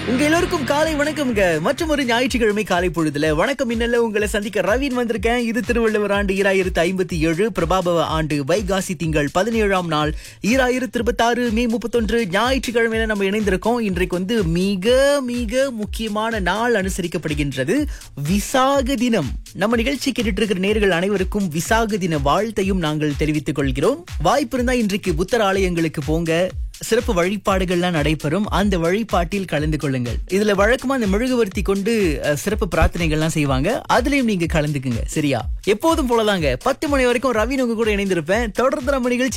உங்க எல்லோருக்கும் காலை வணக்கம்ங்க மற்றும் ஒரு ஞாயிற்றுக்கிழமை காலை பொழுதுல வணக்கம் இன்னல்ல உங்களை சந்திக்க ரவீன் வந்திருக்கேன் இது திருவள்ளுவர் ஆண்டு ஈராயிரத்து ஐம்பத்தி ஏழு பிரபாபவ ஆண்டு வைகாசி திங்கள் பதினேழாம் நாள் ஈராயிரத்து இருபத்தாறு மே முப்பத்தொன்று ஞாயிற்றுக்கிழமையில நம்ம இணைந்திருக்கோம் இன்றைக்கு வந்து மிக மிக முக்கியமான நாள் அனுசரிக்கப்படுகின்றது விசாக தினம் நம்ம நிகழ்ச்சி கேட்டுட்டு இருக்கிற நேர்கள் அனைவருக்கும் விசாக தின வாழ்த்தையும் நாங்கள் தெரிவித்துக் கொள்கிறோம் வாய்ப்பு இருந்தா இன்றைக்கு புத்தர் ஆலயங்களுக்கு போங்க சிறப்பு வழிபாடுகள்லாம் நடைபெறும் அந்த வழிபாட்டில் கலந்து கொள்ளுங்கள் இதுல வழக்கமா அந்த மெழுகுவர்த்தி கொண்டு அஹ், சிறப்பு பிரார்த்தனைகள்லாம் செய்வாங்க அதுலயும் நீங்க கலந்துக்குங்க சரியா எப்போதும் போலதாங்க பத்து மணி வரைக்கும் ரவீன் உங்க கூட இணைந்திருப்பேன் தொடர்ந்து நம்ம நிகழ்ச்சி